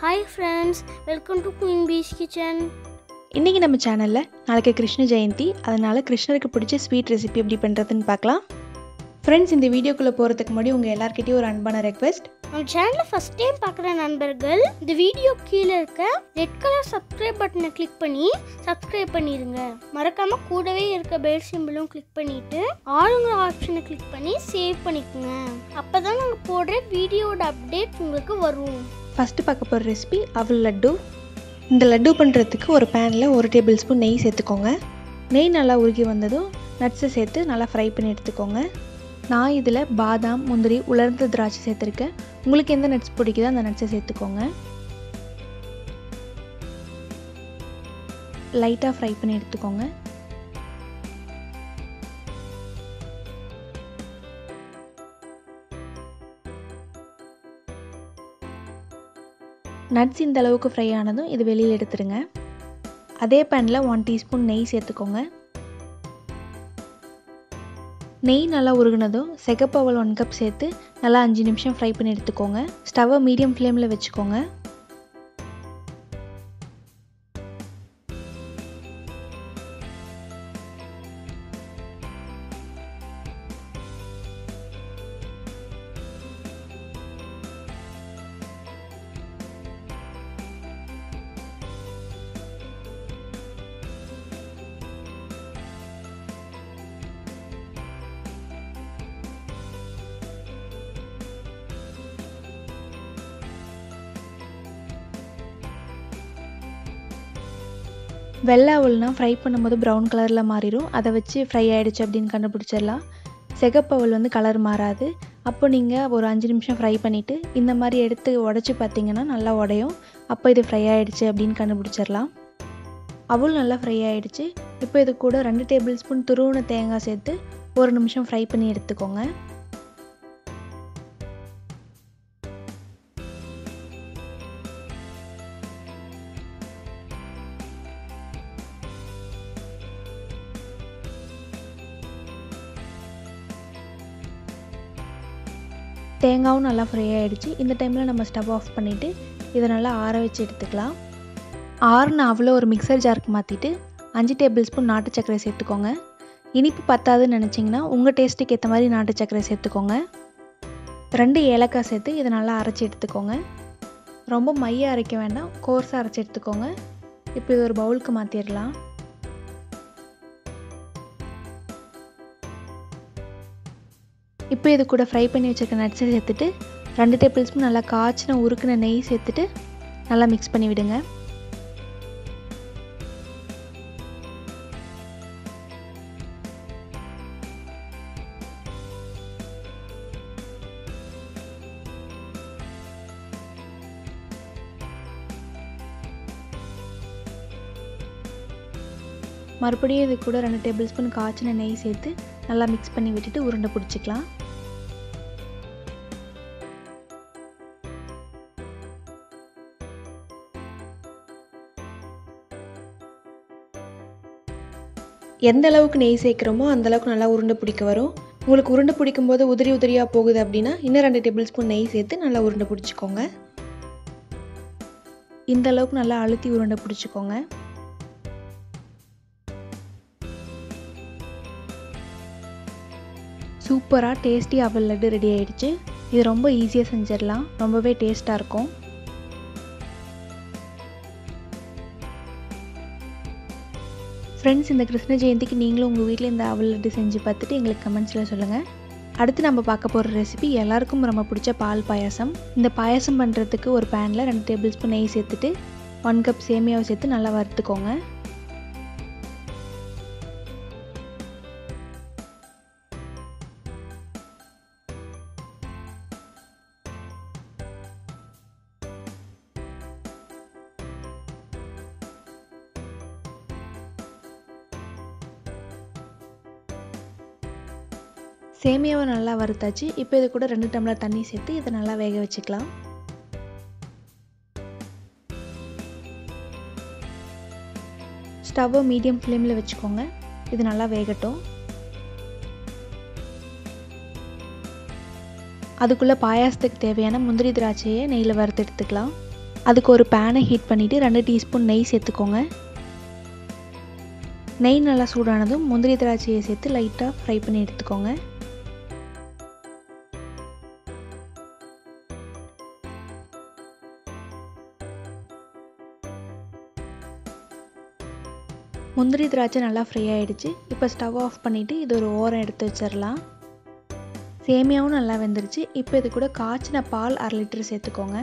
hi friends welcome to queen bees kitchen இன்றைக்கி நம்ம சேனலில் நாளைக்கு கிருஷ்ண ஜெயந்தி அதனால் கிருஷ்ணருக்கு பிடிச்ச ஸ்வீட் ரெசிபி எப்படி பண்ணுறதுன்னு பார்க்கலாம் ஃப்ரெண்ட்ஸ் இந்த வீடியோக்குள்ளே போகிறதுக்கு முன்னாடி உங்கள் எல்லாருக்கிட்டையும் ஒரு அன்பான ரெக்வெஸ்ட் நம்ம சேனலை ஃபஸ்ட் டைம் பார்க்குற நண்பர்கள் இந்த வீடியோ கீழே இருக்க ரெட் கலர் சப்ஸ்கிரைப் பட்டனை கிளிக் பண்ணி சப்ஸ்கிரைப் பண்ணிடுங்க மறக்காம கூடவே இருக்க பெல் சிம்பிளும் கிளிக் பண்ணிட்டு ஆளுங்கிற ஆப்ஷனை கிளிக் பண்ணி சேவ் பண்ணிக்கோங்க அப்போ தான் நாங்கள் போடுற வீடியோட அப்டேட் உங்களுக்கு வரும் ஃபஸ்ட்டு பார்க்க போகிற ரெசிபி அவல் லட்டு இந்த லட்டு பண்ணுறதுக்கு ஒரு பேனில் ஒரு டேபிள் ஸ்பூன் நெய் சேர்த்துக்கோங்க நெய் நல்லா உருகி வந்ததும் நட்ஸை சேர்த்து நல்லா ஃப்ரை பண்ணி எடுத்துக்கோங்க நான் இதில் பாதாம் முந்திரி உலர்ந்த திராட்சை சேர்த்துருக்கேன் உங்களுக்கு எந்த நட்ஸ் பிடிக்குதோ அந்த நட்ஸை சேர்த்துக்கோங்க லைட்டாக ஃப்ரை பண்ணி எடுத்துக்கோங்க நட்ஸ் இந்த அளவுக்கு ஃப்ரை ஆனதும் இது வெளியில் எடுத்துருங்க அதே பேனில் ஒன் டீஸ்பூன் நெய் சேர்த்துக்கோங்க நெய் நல்லா உருகுனதும் செகப்பவல் ஒன் கப் சேர்த்து நல்லா அஞ்சு நிமிஷம் ஃப்ரை பண்ணி எடுத்துக்கோங்க ஸ்டவ்வை மீடியம் ஃப்ளேமில் வச்சுக்கோங்க வெள்ளை அவல்னா ஃப்ரை பண்ணும்போது ப்ரௌன் கலரில் மாறிடும் அதை வச்சு ஃப்ரை ஆகிடுச்சு அப்படின்னு கண்டுபிடிச்சிடலாம் செகப்பவல் வந்து கலர் மாறாது அப்போ நீங்கள் ஒரு அஞ்சு நிமிஷம் ஃப்ரை பண்ணிவிட்டு இந்த மாதிரி எடுத்து உடச்சி பார்த்தீங்கன்னா நல்லா உடையும் அப்போ இது ஃப்ரை ஆகிடுச்சு அப்படின்னு கண்டுபிடிச்சிடலாம் அவல் நல்லா ஃப்ரை ஆகிடுச்சு இப்போ இது கூட ரெண்டு டேபிள் ஸ்பூன் துருவன தேங்காய் சேர்த்து ஒரு நிமிஷம் ஃப்ரை பண்ணி எடுத்துக்கோங்க தேங்காவும் நல்லா ஃப்ரை ஆகிடுச்சு இந்த டைமில் நம்ம ஸ்டவ் ஆஃப் பண்ணிவிட்டு இதை நல்லா ஆற வச்சு எடுத்துக்கலாம் ஆறுன அவ்வளோ ஒரு மிக்சர் ஜாருக்கு மாற்றிட்டு அஞ்சு டேபிள் ஸ்பூன் நாட்டு சர்க்கரை சேர்த்துக்கோங்க இனிப்பு பத்தாதுன்னு நினச்சிங்கன்னா உங்கள் டேஸ்ட்டுக்கு ஏற்ற மாதிரி நாட்டு சர்க்கரை சேர்த்துக்கோங்க ரெண்டு ஏலக்காய் சேர்த்து இதை நல்லா அரைச்சி எடுத்துக்கோங்க ரொம்ப மைய அரைக்க வேண்டாம் கோர்ஸாக அரைச்சி எடுத்துக்கோங்க இப்போ இது ஒரு பவுலுக்கு மாற்றிடலாம் இப்போ இது கூட ஃப்ரை பண்ணி வச்சுருக்க நட்ஸை சேர்த்துட்டு ரெண்டு டேபிள் ஸ்பூன் நல்லா காய்ச்சின உருக்குன நெய் சேர்த்துட்டு நல்லா மிக்ஸ் பண்ணி விடுங்க மறுபடியும் இது கூட ரெண்டு டேபிள் ஸ்பூன் காய்ச்சின நெய் சேர்த்து நல்லா மிக்ஸ் பண்ணி விட்டுட்டு உருண்டை பிடிச்சிக்கலாம் எந்த அளவுக்கு நெய் சேர்க்குறோமோ அந்த அளவுக்கு நல்லா உருண்டை பிடிக்க வரும் உங்களுக்கு உருண்டை பிடிக்கும் போது உதிரி உதிரியாக போகுது அப்படின்னா இன்னும் ரெண்டு டேபிள் ஸ்பூன் நெய் சேர்த்து நல்லா உருண்டை பிடிச்சிக்கோங்க இந்த அளவுக்கு நல்லா அழுத்தி உருண்டை பிடிச்சிக்கோங்க சூப்பராக டேஸ்டி அவல் லட்டு ரெடி ஆயிடுச்சு இது ரொம்ப ஈஸியாக செஞ்சிடலாம் ரொம்பவே டேஸ்ட்டாக இருக்கும் ஃப்ரெண்ட்ஸ் இந்த கிருஷ்ண ஜெயந்திக்கு நீங்களும் உங்கள் வீட்டில் இந்த அவல் லட்டு செஞ்சு பார்த்துட்டு எங்களுக்கு கமெண்ட்ஸில் சொல்லுங்கள் அடுத்து நம்ம பார்க்க போகிற ரெசிபி எல்லாருக்கும் ரொம்ப பிடிச்ச பால் பாயாசம் இந்த பாயாசம் பண்ணுறதுக்கு ஒரு பேனில் ரெண்டு டேபிள் ஸ்பூன் நெய் சேர்த்துட்டு ஒன் கப் சேமியாவை சேர்த்து நல்லா வறுத்துக்கோங்க சேமியாவை நல்லா வறுத்தாச்சு இப்போ இது கூட ரெண்டு டம்ளர் தண்ணி சேர்த்து இதை நல்லா வேக வச்சுக்கலாம் ஸ்டவ்வை மீடியம் ஃப்ளேமில் வச்சுக்கோங்க இது நல்லா வேகட்டும் அதுக்குள்ளே பாயாசத்துக்கு தேவையான முந்திரி திராட்சையை நெய்யில் வறுத்து எடுத்துக்கலாம் அதுக்கு ஒரு பேனை ஹீட் பண்ணிவிட்டு ரெண்டு டீஸ்பூன் நெய் சேர்த்துக்கோங்க நெய் நல்லா சூடானதும் முந்திரி திராட்சையை சேர்த்து லைட்டாக ஃப்ரை பண்ணி எடுத்துக்கோங்க முந்திரி திராட்சை நல்லா ஃப்ரை ஆகிடுச்சு இப்போ ஸ்டவ் ஆஃப் பண்ணிவிட்டு இது ஒரு ஓரம் எடுத்து வச்சிடலாம் சேமியாவும் நல்லா வெந்துருச்சு இப்போ இது கூட காய்ச்சின பால் அரை லிட்டர் சேர்த்துக்கோங்க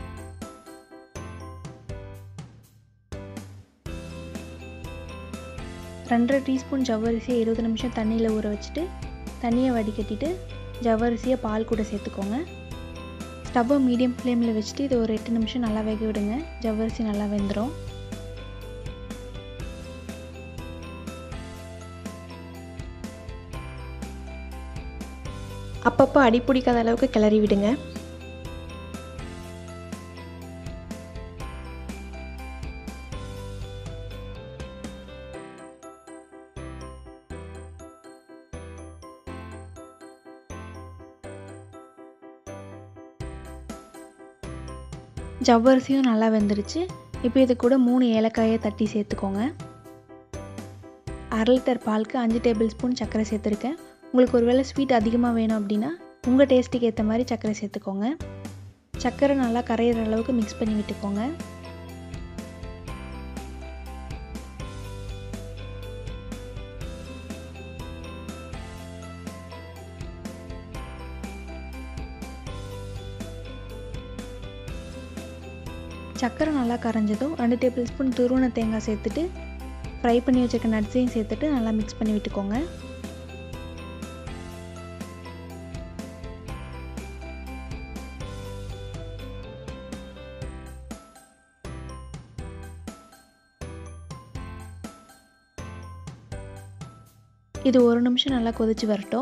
ரெண்டரை டீஸ்பூன் ஜவ்வரிசியை இருபது நிமிஷம் தண்ணியில் ஊற வச்சுட்டு தண்ணியை வடிகட்டிட்டு ஜவ்வரிசியை பால் கூட சேர்த்துக்கோங்க ஸ்டவ்வை மீடியம் ஃப்ளேமில் வச்சுட்டு இது ஒரு எட்டு நிமிஷம் நல்லா வேக விடுங்க ஜவ்வரிசி நல்லா வெந்துடும் அப்பப்போ அடி பிடிக்காத அளவுக்கு கிளறி விடுங்க ஜவ்வரிசியும் நல்லா வெந்துருச்சு இப்போ இது கூட மூணு ஏலக்காயை தட்டி சேர்த்துக்கோங்க அரை லிட்டர் பாலுக்கு அஞ்சு டேபிள் ஸ்பூன் சர்க்கரை சேர்த்துருக்கேன் உங்களுக்கு ஒருவேளை ஸ்வீட் அதிகமாக வேணும் அப்படின்னா உங்கள் டேஸ்ட்டுக்கு ஏற்ற மாதிரி சர்க்கரை சேர்த்துக்கோங்க சர்க்கரை நல்லா கரையிற அளவுக்கு மிக்ஸ் பண்ணி விட்டுக்கோங்க சர்க்கரை நல்லா கரைஞ்சதும் ரெண்டு டேபிள் ஸ்பூன் துருவன தேங்காய் சேர்த்துட்டு ஃப்ரை பண்ணி வச்சுருக்க நட்ஸையும் சேர்த்துட்டு நல்லா மிக்ஸ் பண்ணி விட்டுக்கோங்க இது ஒரு நிமிஷம் நல்லா கொதிச்சு வரட்டும்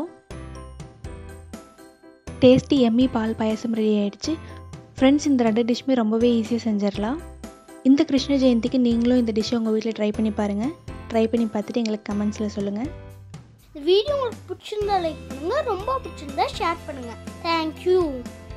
டேஸ்டி எம்மி பால் பாயசம் ரெடி ஆயிடுச்சு ஃப்ரெண்ட்ஸ் இந்த ரெண்டு டிஷ்ஷுமே ரொம்பவே ஈஸியாக செஞ்சிடலாம் இந்த கிருஷ்ண ஜெயந்திக்கு நீங்களும் இந்த டிஷ்ஷை உங்கள் வீட்டில் ட்ரை பண்ணி பாருங்கள் ட்ரை பண்ணி பார்த்துட்டு எங்களுக்கு கமெண்ட்ஸில் சொல்லுங்கள் இந்த வீடியோ உங்களுக்கு பிடிச்சிருந்தா லைக் பண்ணுங்கள் ரொம்ப பிடிச்சிருந்தா ஷேர் பண்ணுங்கள் தேங்க்யூ